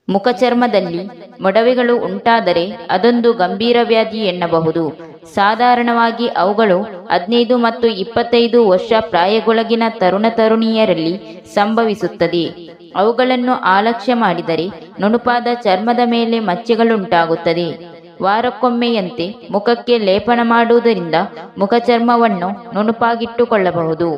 ಮುಖಚರ್ಮದಲ್ಲಿ ಮೊಡವೆಗಳು ಉಂಟಾದರೆ ಅದೊಂದು ಗಂಭೀರ ವ್ಯಾಧಿ ಎನ್ನಬಹುದು ಸಾಧಾರಣವಾಗಿ ಅವುಗಳು ಹದಿನೈದು ಮತ್ತು ಇಪ್ಪತ್ತೈದು ವರ್ಷ ಪ್ರಾಯಗೊಳಗಿನ ತರುಣ ತರುಣಿಯರಲ್ಲಿ ಸಂಭವಿಸುತ್ತದೆ ಅವುಗಳನ್ನು ಆಲಕ್ಷ್ಯ ಮಾಡಿದರೆ ನುಣುಪಾದ ಚರ್ಮದ ಮೇಲೆ ಮಚ್ಚೆಗಳುಂಟಾಗುತ್ತದೆ ವಾರಕ್ಕೊಮ್ಮೆಯಂತೆ ಮುಖಕ್ಕೆ ಲೇಪನ ಮಾಡುವುದರಿಂದ ಮುಖಚರ್ಮವನ್ನು ನುಣುಪಾಗಿಟ್ಟುಕೊಳ್ಳಬಹುದು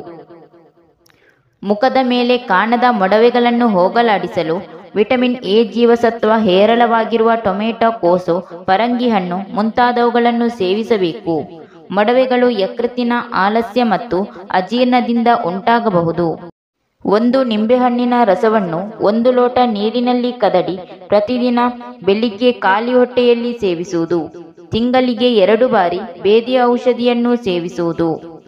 ಮುಖದ ಮೇಲೆ ಕಾಣದ ಮೊಡವೆಗಳನ್ನು ಹೋಗಲಾಡಿಸಲು ವಿಟಮಿನ್ ಎ ಜೀವಸತ್ವ ಹೇರಳವಾಗಿರುವ ಟೊಮೆಟೊ ಕೋಸು ಪರಂಗಿ ಹಣ್ಣು ಮುಂತಾದವುಗಳನ್ನು ಸೇವಿಸಬೇಕು ಮೊಡವೆಗಳು ಯಕೃತ್ತಿನ ಆಲಸ್ಯ ಮತ್ತು ಅಜೀರ್ಣದಿಂದ ಉಂಟಾಗಬಹುದು ಒಂದು ನಿಂಬೆಹಣ್ಣಿನ ರಸವನ್ನು ಒಂದು ಲೋಟ ನೀರಿನಲ್ಲಿ ಕದಡಿ ಪ್ರತಿದಿನ ಬೆಳಿಗ್ಗೆ ಖಾಲಿ ಹೊಟ್ಟೆಯಲ್ಲಿ ಸೇವಿಸುವುದು ತಿಂಗಳಿಗೆ ಎರಡು ಬಾರಿ ಬೇದಿ ಔಷಧಿಯನ್ನು ಸೇವಿಸುವುದು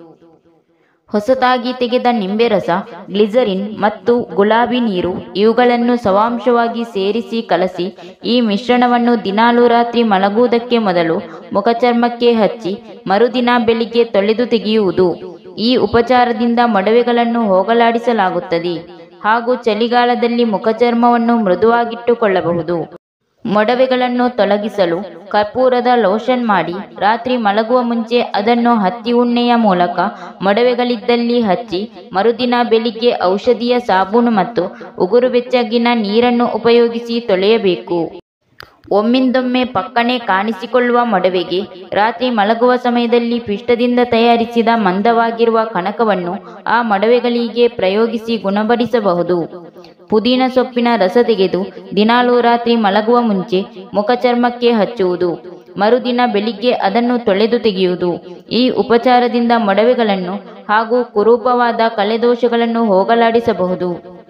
ಹೊಸತಾಗಿ ತೆಗೆದ ನಿಂಬೆ ರಸ ಗ್ಲಿಸರಿನ್ ಮತ್ತು ಗುಲಾಬಿ ನೀರು ಇವುಗಳನ್ನು ಸವಾಂಶವಾಗಿ ಸೇರಿಸಿ ಕಲಸಿ ಈ ಮಿಶ್ರಣವನ್ನು ದಿನಾಲೂ ರಾತ್ರಿ ಮಲಗುವುದಕ್ಕೆ ಮೊದಲು ಮುಖಚರ್ಮಕ್ಕೆ ಹಚ್ಚಿ ಮರುದಿನ ಬೆಳಿಗ್ಗೆ ತೊಳೆದು ತೆಗೆಯುವುದು ಈ ಉಪಚಾರದಿಂದ ಮೊಡವೆಗಳನ್ನು ಹೋಗಲಾಡಿಸಲಾಗುತ್ತದೆ ಹಾಗೂ ಚಳಿಗಾಲದಲ್ಲಿ ಮುಖಚರ್ಮವನ್ನು ಮೃದುವಾಗಿಟ್ಟುಕೊಳ್ಳಬಹುದು ಮೊಡವೆಗಳನ್ನು ತೊಲಗಿಸಲು ಕರ್ಪೂರದ ಲೋಷನ್ ಮಾಡಿ ರಾತ್ರಿ ಮಲಗುವ ಮುಂಚೆ ಅದನ್ನು ಹತ್ತಿ ಉಣ್ಣೆಯ ಮೂಲಕ ಮೊಡವೆಗಳಿದ್ದಲ್ಲಿ ಹಚ್ಚಿ ಮರುದಿನ ಬೆಳಿಗ್ಗೆ ಔಷಧಿಯ ಸಾಬೂನು ಮತ್ತು ಉಗುರು ಬೆಚ್ಚಗಿನ ನೀರನ್ನು ಉಪಯೋಗಿಸಿ ತೊಳೆಯಬೇಕು ಒಮ್ಮಿಂದೊಮ್ಮೆ ಪಕ್ಕನೆ ಕಾಣಿಸಿಕೊಳ್ಳುವ ಮೊಡವೆಗೆ ರಾತ್ರಿ ಮಲಗುವ ಸಮಯದಲ್ಲಿ ಪಿಷ್ಟದಿಂದ ತಯಾರಿಸಿದ ಮಂದವಾಗಿರುವ ಕಣಕವನ್ನು ಆ ಮೊಡವೆಗಳಿಗೆ ಪ್ರಯೋಗಿಸಿ ಗುಣಪಡಿಸಬಹುದು ಪುದೀನ ಸೊಪ್ಪಿನ ರಸ ತೆಗೆದು ದಿನಾಲೂ ರಾತ್ರಿ ಮಲಗುವ ಮುಂಚೆ ಮುಖಚರ್ಮಕ್ಕೆ ಹಚ್ಚುವುದು ಮರುದಿನ ಬೆಳಿಗ್ಗೆ ಅದನ್ನು ತೊಳೆದು ತೆಗೆಯುವುದು ಈ ಉಪಚಾರದಿಂದ ಮೊಡವೆಗಳನ್ನು ಹಾಗೂ ಕುರೂಪವಾದ ಕಳೆದೋಷಗಳನ್ನು ಹೋಗಲಾಡಿಸಬಹುದು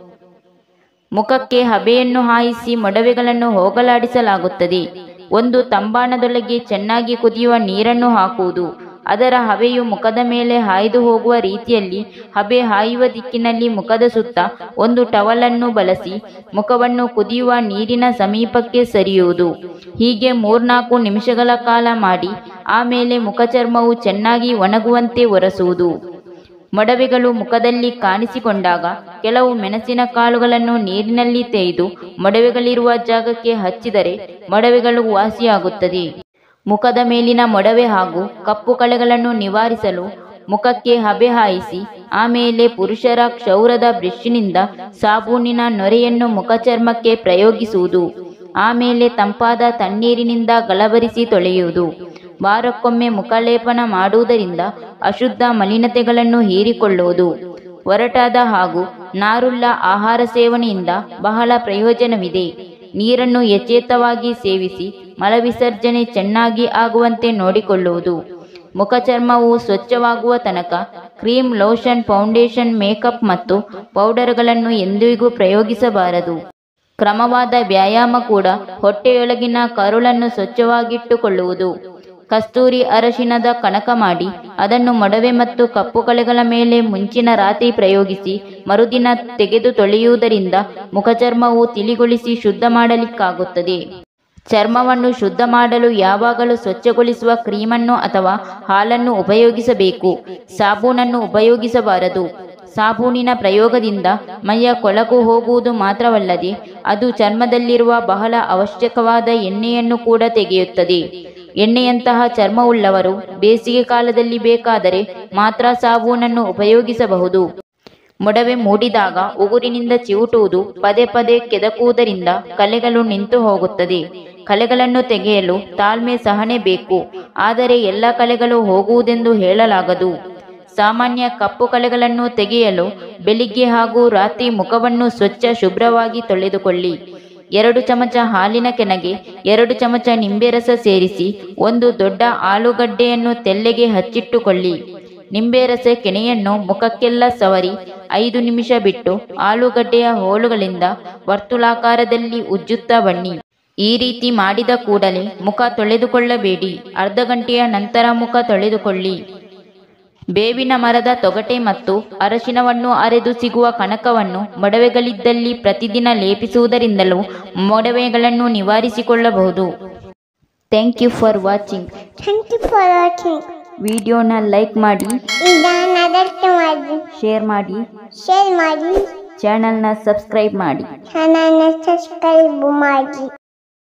ಮುಖಕ್ಕೆ ಹಬೆಯನ್ನು ಹಾಯಿಸಿ ಮೊಡವೆಗಳನ್ನು ಹೋಗಲಾಡಿಸಲಾಗುತ್ತದೆ ಒಂದು ತಂಬಾಣದೊಳಗೆ ಚೆನ್ನಾಗಿ ಕುದಿಯುವ ನೀರನ್ನು ಹಾಕುವುದು ಅದರ ಹಬೆಯು ಮುಖದ ಮೇಲೆ ಹಾಯ್ದು ಹೋಗುವ ರೀತಿಯಲ್ಲಿ ಹಬೆ ಹಾಯುವ ದಿಕ್ಕಿನಲ್ಲಿ ಮುಖದ ಸುತ್ತ ಒಂದು ಟವಲನ್ನು ಬಳಸಿ ಮುಖವನ್ನು ಕುದಿಯುವ ನೀರಿನ ಸಮೀಪಕ್ಕೆ ಸರಿಯುವುದು ಹೀಗೆ ಮೂರ್ನಾಲ್ಕು ನಿಮಿಷಗಳ ಕಾಲ ಮಾಡಿ ಆಮೇಲೆ ಮುಖಚರ್ಮವು ಚೆನ್ನಾಗಿ ಒಣಗುವಂತೆ ಒರೆಸುವುದು ಮೊಡವೆಗಳು ಮುಖದಲ್ಲಿ ಕಾಣಿಸಿಕೊಂಡಾಗ ಕೆಲವು ಮೆಣಸಿನ ಕಾಳುಗಳನ್ನು ನೀರಿನಲ್ಲಿ ತೇಯ್ದು ಮೊಡವೆಗಳಿರುವ ಜಾಗಕ್ಕೆ ಹಚ್ಚಿದರೆ ಮೊಡವೆಗಳು ವಾಸಿಯಾಗುತ್ತದೆ ಮುಖದ ಮೇಲಿನ ಮೊಡವೆ ಹಾಗೂ ಕಪ್ಪು ಕಳೆಗಳನ್ನು ನಿವಾರಿಸಲು ಮುಖಕ್ಕೆ ಹಬೆ ಹಾಯಿಸಿ ಆಮೇಲೆ ಪುರುಷರ ಕ್ಷೌರದ ಬ್ರಷ್ನಿಂದ ಸಾಬೂನಿನ ನೊರೆಯನ್ನು ಮುಖಚರ್ಮಕ್ಕೆ ಪ್ರಯೋಗಿಸುವುದು ಆಮೇಲೆ ತಂಪಾದ ತಣ್ಣೀರಿನಿಂದ ಗಲಬರಿಸಿ ತೊಳೆಯುವುದು ವಾರಕ್ಕೊಮ್ಮೆ ಮುಖಲೇಪನ ಮಾಡುವುದರಿಂದ ಅಶುದ್ಧ ಮಲಿನತೆಗಳನ್ನು ಹೀರಿಕೊಳ್ಳುವುದು ಒರಟಾದ ಹಾಗೂ ನಾರುಳ್ಳ ಆಹಾರ ಸೇವನೆಯಿಂದ ಬಹಳ ಪ್ರಯೋಜನವಿದೆ ನೀರನ್ನು ಯಥೇಚ್ಛವಾಗಿ ಸೇವಿಸಿ ಮಲವಿಸರ್ಜನೆ ಚೆನ್ನಾಗಿ ಆಗುವಂತೆ ನೋಡಿಕೊಳ್ಳುವುದು ಮುಖಚರ್ಮವು ಸ್ವಚ್ಛವಾಗುವ ತನಕ ಕ್ರೀಮ್ ಲೋಷನ್ ಫೌಂಡೇಶನ್ ಮೇಕಪ್ ಮತ್ತು ಪೌಡರ್ಗಳನ್ನು ಎಂದಿಗೂ ಪ್ರಯೋಗಿಸಬಾರದು ಕ್ರಮವಾದ ವ್ಯಾಯಾಮ ಕೂಡ ಹೊಟ್ಟೆಯೊಳಗಿನ ಕರುಳನ್ನು ಸ್ವಚ್ಛವಾಗಿಟ್ಟುಕೊಳ್ಳುವುದು ಕಸ್ತೂರಿ ಅರಶಿನದ ಕಣಕ ಮಾಡಿ ಅದನ್ನು ಮೊಡವೆ ಮತ್ತು ಕಪ್ಪು ಕಲೆಗಳ ಮೇಲೆ ಮುಂಚಿನ ರಾತ್ರಿ ಪ್ರಯೋಗಿಸಿ ಮರುದಿನ ತೆಗೆದು ತೊಳೆಯುವುದರಿಂದ ಮುಖಚರ್ಮವು ತಿಳಿಗೊಳಿಸಿ ಶುದ್ಧ ಮಾಡಲಿಕ್ಕಾಗುತ್ತದೆ ಚರ್ಮವನ್ನು ಶುದ್ಧ ಮಾಡಲು ಯಾವಾಗಲೂ ಸ್ವಚ್ಛಗೊಳಿಸುವ ಕ್ರೀಮನ್ನು ಅಥವಾ ಹಾಲನ್ನು ಉಪಯೋಗಿಸಬೇಕು ಸಾಬೂನನ್ನು ಉಪಯೋಗಿಸಬಾರದು ಸಾಬೂನಿನ ಪ್ರಯೋಗದಿಂದ ಮೈಯ ಕೊಳಕು ಹೋಗುವುದು ಮಾತ್ರವಲ್ಲದೆ ಅದು ಚರ್ಮದಲ್ಲಿರುವ ಬಹಳ ಅವಶ್ಯಕವಾದ ಎಣ್ಣೆಯನ್ನು ಕೂಡ ತೆಗೆಯುತ್ತದೆ ಎಣ್ಣೆಯಂತಹ ಚರ್ಮವುಳ್ಳವರು ಬೇಸಿಗೆ ಕಾಲದಲ್ಲಿ ಬೇಕಾದರೆ ಮಾತ್ರ ಸಾಬೂನನ್ನು ಉಪಯೋಗಿಸಬಹುದು ಮೊಡವೆ ಮೂಡಿದಾಗ ಉಗುರಿನಿಂದ ಚಿವುಟುವುದು ಪದೇ ಪದೇ ಕೆದಕುವುದರಿಂದ ಕಲೆಗಳು ನಿಂತು ಹೋಗುತ್ತದೆ ಕಲೆಗಳನ್ನು ತೆಗೆಯಲು ತಾಳ್ಮೆ ಸಹನೆ ಬೇಕು ಆದರೆ ಎಲ್ಲ ಕಲೆಗಳು ಹೋಗುವುದೆಂದು ಹೇಳಲಾಗದು ಸಾಮಾನ್ಯ ಕಪ್ಪು ಕಲೆಗಳನ್ನು ತೆಗೆಯಲು ಬೆಳಿಗ್ಗೆ ಹಾಗೂ ರಾತ್ರಿ ಮುಖವನ್ನು ಸ್ವಚ್ಛ ಶುಭ್ರವಾಗಿ ತೊಳೆದುಕೊಳ್ಳಿ ಎರಡು ಚಮಚ ಹಾಲಿನ ಕೆನೆಗೆ ಎರಡು ಚಮಚ ನಿಂಬೆ ರಸ ಸೇರಿಸಿ ಒಂದು ದೊಡ್ಡ ಆಲೂಗಡ್ಡೆಯನ್ನು ತೆಲ್ಲೆಗೆ ಹಚ್ಚಿಟ್ಟುಕೊಳ್ಳಿ ನಿಂಬೆ ರಸ ಕೆನೆಯನ್ನು ಮುಖಕ್ಕೆಲ್ಲ ಸವರಿ ಐದು ನಿಮಿಷ ಬಿಟ್ಟು ಆಲೂಗಡ್ಡೆಯ ಹೋಳುಗಳಿಂದ ವರ್ತುಲಾಕಾರದಲ್ಲಿ ಉಜ್ಜುತ್ತಾ ಬನ್ನಿ ಈ ರೀತಿ ಮಾಡಿದ ಕೂಡಲೇ ಮುಖ ತೊಳೆದುಕೊಳ್ಳಬೇಡಿ ಅರ್ಧ ಗಂಟೆಯ ನಂತರ ಮುಖ ತೊಳೆದುಕೊಳ್ಳಿ ಬೇವಿನ ಮರದ ತೊಗಟೆ ಮತ್ತು ಅರಶಿನವನ್ನು ಅರೆದು ಸಿಗುವ ಕಣಕವನ್ನು ಮೊಡವೆಗಳಿದ್ದಲ್ಲಿ ಪ್ರತಿದಿನ ಲೇಪಿಸುವುದರಿಂದಲೂ ಮೊಡವೆಗಳನ್ನು ನಿವಾರಿಸಿಕೊಳ್ಳಬಹುದು thank you for watching Thank you for watching. ವಿಡಿಯೋನ ಲೈಕ್ ಮಾಡಿ ಇದನ್ನ ಅದಕ್ಕೆ ಮಾಡಿ ಶೇರ್ ಮಾಡಿ ಶೇರ್ ಮಾಡಿ ಚಾನಲ್ನ ಸಬ್ಸ್ಕ್ರೈಬ್ ಮಾಡಿ ಚಾನಲ್ನ ಸಬ್ಸ್ಕ್ರೈಬ್ ಮಾಡಿ